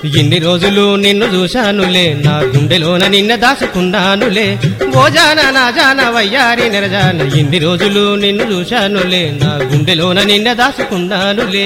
ఇన్ని రోజులు నిన్ను చూశానులే నా గుండెలోన నిన్న దాచుకున్నానులే ఓ జాన నా జాన వయ్యారి నిరజాన ఇన్ని రోజులు నిన్ను చూశానులే నా గుండెలోన నిన్న దాచుకున్నానులే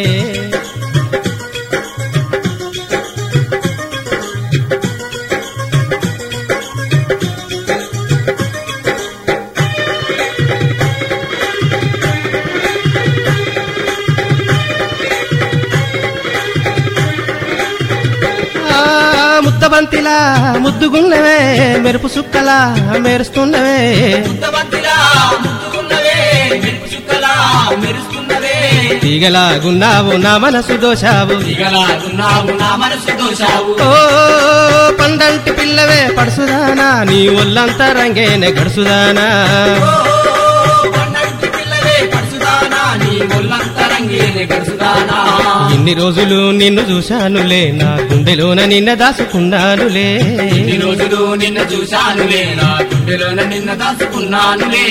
ఆ, ముద్దబంతిలా ముద్దుగున్నవే మెరుపు సుక్కలా మెరుస్తున్నవే ముద్దబంతిలా ముద్దుకున్నవే మెరుపు చుక్కలా మెరుస్తున్నవే తీగలాగున్నావు నా మనసు దోశావు దిగలాగున్నావు నా మనసు దోషావు ఓ పండంటి పిల్లవే పడుసుదానా నీ ఒళ్ళంతా రంగేనే గడుసుదానా పన్నంటి పిల్లవే పడుసుదానా నీ ఒళ్ళంతరంగేనే గడుసుదానా ఇన్ని రోజులు నిన్ను చూశానులే నా గుండెలోన నిన్న దాసుకున్నానులే ఇన్ని రోజులు నిన్న చూశానులే నా గుండెలోన నిన్న దాచుకున్నానులే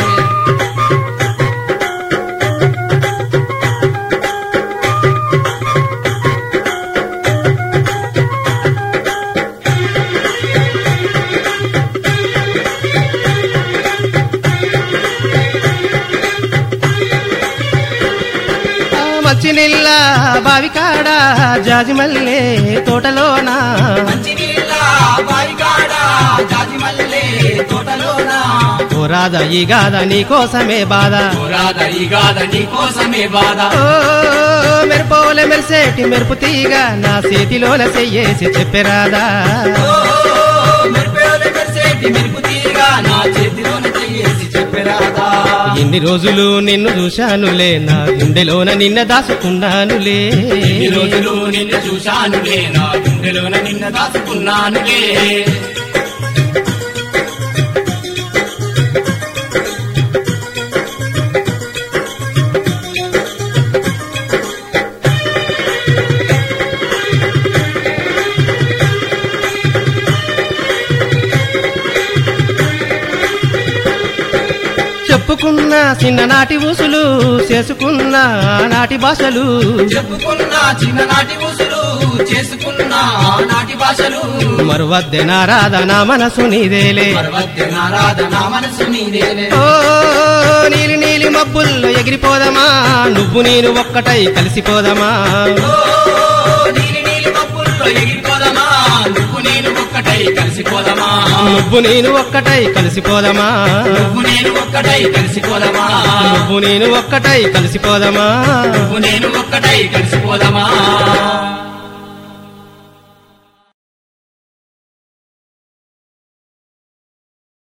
ఆ మచ్చి నీళ్ళ బావికాడ జాజిమల్లే తోటలోనా మంచి నీళ్ళ బాయికాడ జాజి మల్లె తోటలోన ఓ రాధా ఈ గాథ నీ కోసమే బాధ పోరాద ఈ గాథ నీ కోసమే బాధ ఓ మెరుపోలే మెరిసేటి మెరుపు తీగ నా చేతిలోన చెయ్యేసి చెప్పరాదా మెరుపేలు మెరిసేటి మెరుపు తీగ నా చేతిలోన చెయ్యేసి చెప్పరాదా ఎన్ని రోజులు నిన్ను చూశానులే నా గుండెలోన నిన్న దాసుకున్నానులే ఇన్ని రోజులు నిన్ను చూశానులే నా గుండెలోన నిన్న దాచుకున్నానులే చెప్పుకున్న చిన్ననాటి ఊసులు చేసుకున్న నాటి భాషలు చెప్పుకున్న చిన్ననాటి ఊసులు చేసుకున్న నాటి భాషలు మరువద్దె నారాధ నా మనసు నీదేలే పర్వత్య నారాధ నా మనసు నీదేలే ఓ నీలి నీలి మబ్బుల్లో ఎగిరిపోదమా నువ్వు నేను ఒక్కటై కలిసిపోదమా ఓ, నీలి నీలి మబ్బుల్లో ఎగిరిపోదమా నువ్వు నేను ఒక్కటై కలిసిపోదమా నువ్వు నేను ఒక్కటై కలిసిపోదమా నువ్వు నేను ఒక్కటై కలిసిపోదమా నువ్వు నేను ఒక్కటై కలిసిపోదమా నువ్వు నేను ఒక్కటై కలిసిపోదమా